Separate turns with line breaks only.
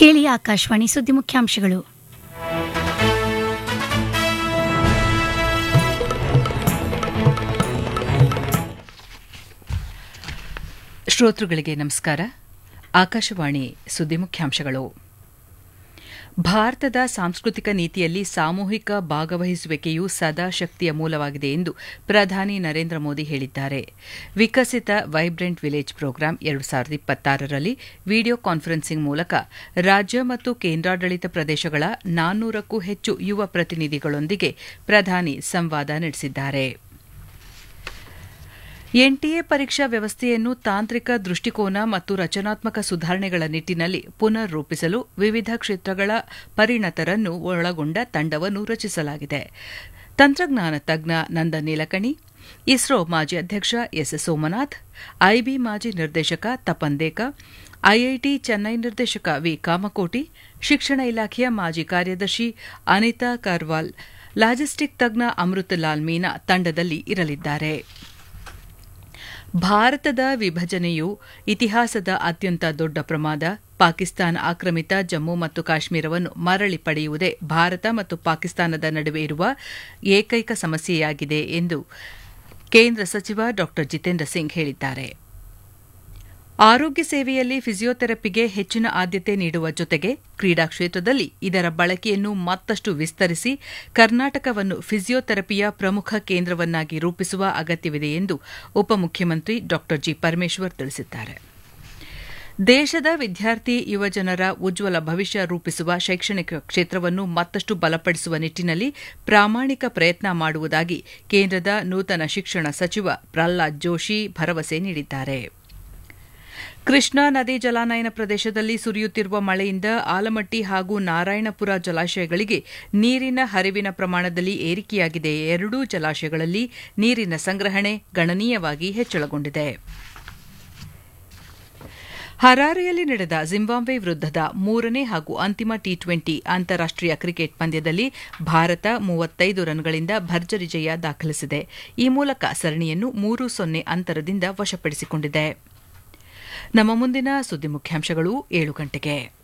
ಕೇಳಿ ಆಕಾಶವಾಣಿ ಸುದ್ದಿ ಮುಖ್ಯಾಂಶಗಳು
ಶ್ರೋತೃಗಳಿಗೆ ನಮಸ್ಕಾರ ಆಕಾಶವಾಣಿ ಸುದ್ದಿ ಮುಖ್ಯಾಂಶಗಳು ಭಾರತದ ಸಾಂಸ್ಕೃತಿಕ ನೀತಿಯಲ್ಲಿ ಸಾಮೂಹಿಕ ಭಾಗವಹಿಸುವಿಕೆಯು ಸದಾ ಶಕ್ತಿಯ ಮೂಲವಾಗಿದೆ ಎಂದು ಪ್ರಧಾನಿ ನರೇಂದ್ರ ಮೋದಿ ಹೇಳಿದ್ದಾರೆ ವಿಕಸಿತ ವೈಬ್ರೆಂಟ್ ವಿಲೇಜ್ ಪ್ರೋಗ್ರಾಂ ಎರಡು ಸಾವಿರದ ಇಪ್ಪತ್ತಾರರಲ್ಲಿ ವಿಡಿಯೋ ಕಾನ್ಫರೆನ್ಸಿಂಗ್ ಮೂಲಕ ರಾಜ್ಯ ಮತ್ತು ಕೇಂದ್ರಾಡಳಿತ ಪ್ರದೇಶಗಳ ನಾನ್ನೂರಕ್ಕೂ ಹೆಚ್ಚು ಯುವ ಪ್ರತಿನಿಧಿಗಳೊಂದಿಗೆ ಪ್ರಧಾನಿ ಸಂವಾದ ನಡೆಸಿದ್ದಾರೆ ಎನ್ಟಿಎ ಪರೀಕ್ಷಾ ವ್ಯವಸ್ಥೆಯನ್ನು ತಾಂತ್ರಿಕ ದೃಷ್ಟಿಕೋನ ಮತ್ತು ರಚನಾತ್ಮಕ ಸುಧಾರಣೆಗಳ ನಿಟ್ಟಿನಲ್ಲಿ ಪುನರ್ ರೂಪಿಸಲು ವಿವಿಧ ಕ್ಷೇತ್ರಗಳ ಪರಿಣತರನ್ನು ಒಳಗೊಂಡ ತಂಡವನ್ನು ರಚಿಸಲಾಗಿದೆ ತಂತ್ರಜ್ಞಾನ ತಜ್ಞ ನಂದನ್ ನೀಲಕಣಿ ಇಸ್ರೋ ಮಾಜಿ ಅಧ್ಯಕ್ಷ ಎಸ್ ಸೋಮನಾಥ್ ಐಬಿ ಮಾಜಿ ನಿರ್ದೇಶಕ ತಪನ್ ದೇಕ ಐಐಟಿ ಚೆನ್ನೈ ನಿರ್ದೇಶಕ ವಿ ಕಾಮಕೋಟಿ ಶಿಕ್ಷಣ ಇಲಾಖೆಯ ಮಾಜಿ ಕಾರ್ಯದರ್ಶಿ ಅನಿತಾ ಕರ್ವಾಲ್ ಲಾಜಿಸ್ಟಿಕ್ ತಜ್ಞ ಅಮೃತ್ ಲಾಲ್ ಮೀನಾ ತಂಡದಲ್ಲಿ ಇರಲಿದ್ದಾರೆ ಭಾರತದ ವಿಭಜನೆಯು ಇತಿಹಾಸದ ಅತ್ಯಂತ ದೊಡ್ಡ ಪ್ರಮಾದ ಪಾಕಿಸ್ತಾನ ಆಕ್ರಮಿತ ಜಮ್ಮು ಮತ್ತು ಕಾಶ್ಮೀರವನ್ನು ಮರಳಿ ಪಡೆಯುವುದೇ ಭಾರತ ಮತ್ತು ಪಾಕಿಸ್ತಾನದ ನಡುವೆ ಇರುವ ಏಕೈಕ ಸಮಸ್ಯೆಯಾಗಿದೆ ಎಂದು ಕೇಂದ್ರ ಸಚಿವ ಡಾ ಜಿತೇಂದ್ರ ಸಿಂಗ್ ಹೇಳಿದ್ದಾರೆ ಆರೋಗ್ಯ ಸೇವೆಯಲ್ಲಿ ಫಿಸಿಯೋಥೆರಪಿಗೆ ಹೆಚ್ಚಿನ ಆದ್ಯತೆ ನೀಡುವ ಜೊತೆಗೆ ಕ್ರೀಡಾ ಕ್ಷೇತ್ರದಲ್ಲಿ ಇದರ ಬಳಕೆಯನ್ನು ಮತ್ತಷ್ಟು ವಿಸ್ತರಿಸಿ ಕರ್ನಾಟಕವನ್ನು ಫಿಸಿಯೋಥೆರಪಿಯ ಪ್ರಮುಖ ಕೇಂದ್ರವನ್ನಾಗಿ ರೂಪಿಸುವ ಅಗತ್ಯವಿದೆ ಎಂದು ಉಪಮುಖ್ಯಮಂತ್ರಿ ಡಾ ಜಿ ಪರಮೇಶ್ವರ್ ತಿಳಿಸಿದ್ದಾರೆ ದೇಶದ ವಿದ್ಯಾರ್ಥಿ ಯುವಜನರ ಉಜ್ವಲ ಭವಿಷ್ಯ ರೂಪಿಸುವ ಶೈಕ್ಷಣಿಕ ಕ್ಷೇತ್ರವನ್ನು ಮತ್ತಷ್ಟು ಬಲಪಡಿಸುವ ನಿಟ್ಟಿನಲ್ಲಿ ಪ್ರಾಮಾಣಿಕ ಪ್ರಯತ್ನ ಮಾಡುವುದಾಗಿ ಕೇಂದ್ರದ ನೂತನ ಶಿಕ್ಷಣ ಸಚಿವ ಪ್ರಹ್ಲಾದ್ ಜೋಶಿ ಭರವಸೆ ನೀಡಿದ್ದಾರೆ ಕೃಷ್ಣಾ ನದಿ ಜಲಾನಯನ ಪ್ರದೇಶದಲ್ಲಿ ಸುರಿಯುತ್ತಿರುವ ಮಳೆಯಿಂದ ಆಲಮಟ್ಟಿ ಹಾಗೂ ನಾರಾಯಣಪುರ ಜಲಾಶಯಗಳಿಗೆ ನೀರಿನ ಹರಿವಿನ ಪ್ರಮಾಣದಲ್ಲಿ ಏರಿಕೆಯಾಗಿದೆ ಎರಡೂ ಜಲಾಶಯಗಳಲ್ಲಿ ನೀರಿನ ಸಂಗ್ರಹಣೆ ಗಣನೀಯವಾಗಿ ಹೆಚ್ಚಳಗೊಂಡಿದೆ ಹರಾರೆಯಲ್ಲಿ ನಡೆದ ಜಿಂಬಾಬ್ವೆ ವಿರುದ್ಧದ ಮೂರನೇ ಹಾಗೂ ಅಂತಿಮ ಟಿ ಟ್ವೆಂಟಿ ಅಂತಾರಾಷ್ಟೀಯ ಕ್ರಿಕೆಟ್ ಪಂದ್ಯದಲ್ಲಿ ಭಾರತ ಮೂವತ್ತೈದು ರನ್ಗಳಿಂದ ಭರ್ಜರಿ ಜಯ ದಾಖಲಿಸಿದೆ ಈ ಮೂಲಕ ಸರಣಿಯನ್ನು ಮೂರು ಸೊನ್ನೆ ಅಂತರದಿಂದ ವಶಪಡಿಸಿಕೊಂಡಿದೆ ನಮ್ಮ ಮುಂದಿನ ಸುದ್ದಿ ಮುಖ್ಯಾಂಶಗಳು ಏಳು ಗಂಟೆಗೆ